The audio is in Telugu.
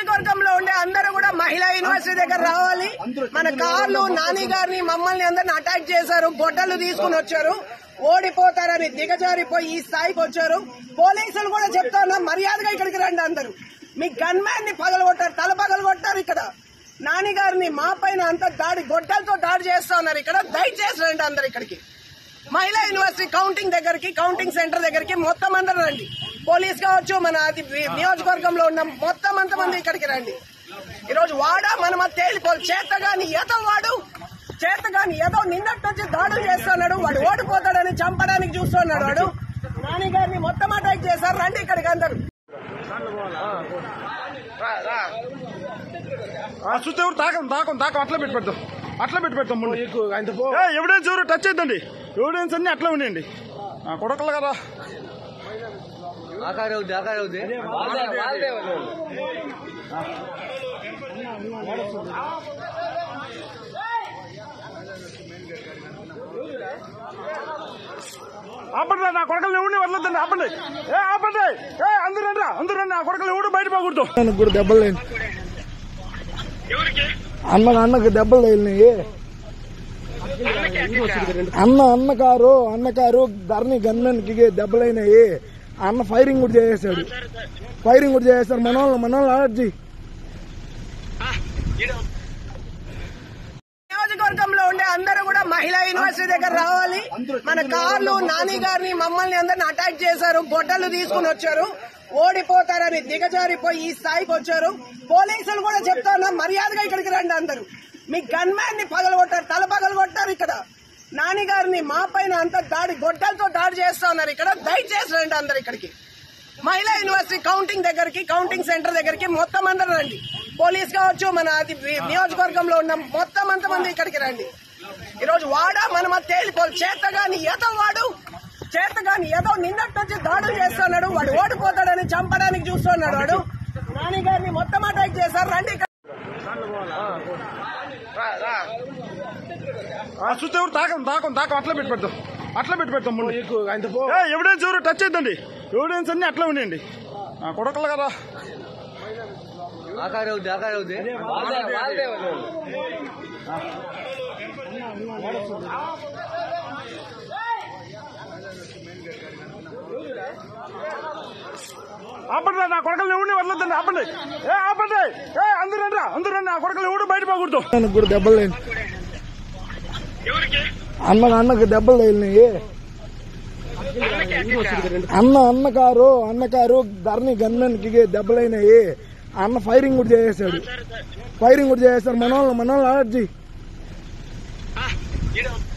నియోజకవర్గంలో ఉండే అందరూ కూడా మహిళా యూనివర్సిటీ దగ్గర రావాలి మన కార్లు నాని గారిని మమ్మల్ని అందరిని అటాక్ చేశారు గొడ్డలు తీసుకుని వచ్చారు ఓడిపోతారని దిగజారిపోయి ఈ స్థాయికి వచ్చారు పోలీసులు కూడా చెప్తున్నా మర్యాదగా ఇక్కడికి రండి అందరూ మీ గన్ మ్యాన్ ని పగలగొట్టారు తల పగలగొట్టారు ఇక్కడ నాని గారిని మా పైన అంత దాడి గొడ్డలతో దాడి చేస్తా ఉన్నారు ఇక్కడ దయచేసి రండి అందరు ఇక్కడికి మహిళా యూనివర్సిటీ కౌంటింగ్ దగ్గరికి కౌంటింగ్ సెంటర్ దగ్గరికి మొత్తం అందరూ రండి పోలీస్ కావచ్చు మన అది నియోజకవర్గంలో ఉన్న మొత్తం అంతమంది ఇక్కడికి రండి ఈరోజు వాడా మనం అది తేలిపోదు చేతగాని ఏదో వాడు చేతగాని ఏదో నిన్నట్టు వచ్చి దాడులు చేస్తున్నాడు వాడు ఓడిపోతాడని చంపడానికి చూస్తున్నాడు వాడు నాని గారిని మొత్తం అటాక్ చేశారు రండి ఇక్కడికి అందరు చూస్తే ఎవరు తాకం తాకం తాకం అట్లా పెట్టి పెడతాం అట్లా పెట్టి పెడతాం ముందు ఎవిడెన్స్ ఎవరు టచ్ అయిద్దండి ఎవిడెన్స్ అన్ని అట్లా ఉన్నాయండి కొడకలు కదా ఆకార అవుద్ది ఆకార అవుద్ది ఆపండి నా కొడకలు ఎవరిని వదలొద్దండి ఆపండి ఏ ఆపండి ఏ అందరూ రండి రా, అందరూ రండి నా కొడకలు ఎవడు బయట పోకూడదు అన్నకు కూడా దెబ్బలు లేని అన్న అన్నకు దెబ్బలు తగిలినాయి అన్న అన్న కారు అన్న కారు ధరణి గన్మెన్ కి దెబ్బలైనాయి అన్న ఫైరింగ్ కూడా చేసేసాడు ఫైరింగ్ కూడా చేసేసాడు మన వాళ్ళు మన వాళ్ళు అలర్జీ నియోజకవర్గంలో ఉండే అందరూ కూడా మహిళా యూనివర్సిటీ దగ్గర రావాలి మన కార్లు నాని గారిని మమ్మల్ని అందరిని అటాక్ చేశారు గొడ్డలు తీసుకుని వచ్చారు ఓడిపోతారని దిగజారిపోయి ఈ స్థాయికి వచ్చారు పోలీసులు కూడా చెప్తున్నా మర్యాదగా ఇక్కడికి రండి అందరూ మీ గన్ మ్యాన్ ని పగలగొట్టారు తల పగలగొట్టారు ఇక్కడ నాని గారిని మా పైన అంత దాడి గొడ్డలతో దాడి చేస్తా ఉన్నారు ఇక్కడ దయచేసి రండి అందరు ఇక్కడికి మహిళా యూనివర్సిటీ కౌంటింగ్ దగ్గరికి కౌంటింగ్ సెంటర్ దగ్గరికి మొత్తం అందరూ రండి పోలీస్ కావచ్చు మన అది నియోజకవర్గంలో ఉన్న మొత్తం అంతమంది ఇక్కడికి రండి ఈరోజు వాడా మనం అది తేలిపోదు చేతగాని ఏదో వాడు చేతగాని ఏదో నిన్నట్టు వచ్చి దాడులు చేస్తున్నాడు వాడు ఓడిపోతాడని చంపడానికి చూస్తున్నాడు వాడు నాని గారిని మొత్తం అటాక్ చేశారు రండి ఇక్కడ చూస్తే ఎవరు తాకం తాకం తాకం అట్లా పెట్టి పెడతాం అట్లా పెట్టి పెడతాం ముందు ఎవిడెన్స్ ఎవరు టచ్ అయిద్దండి ఎవిడెన్స్ అన్ని అట్లా ఉన్నాయండి కొడకలు కదా ఆకార అవుద్ది ఆకార అవుద్ది ఆపండి నా కొడకలు ఎవరిని వదలొద్దండి ఆపండి ఏ ఆపండి ఏ అందరూ రండి రా, అందరూ రండి నా కొడకలు ఎవడు బయట పోకూడదు అన్నకు కూడా దెబ్బలు లేని అన్న అన్నకు దెబ్బలు తగిలినాయి అన్న అన్న కారు అన్న కారు ధరణి గన్మెన్ కి దెబ్బలైనాయి అన్న ఫైరింగ్ కూడా చేసేసాడు ఫైరింగ్ కూడా చేసేసాడు మన వాళ్ళు మన వాళ్ళు అలర్జీ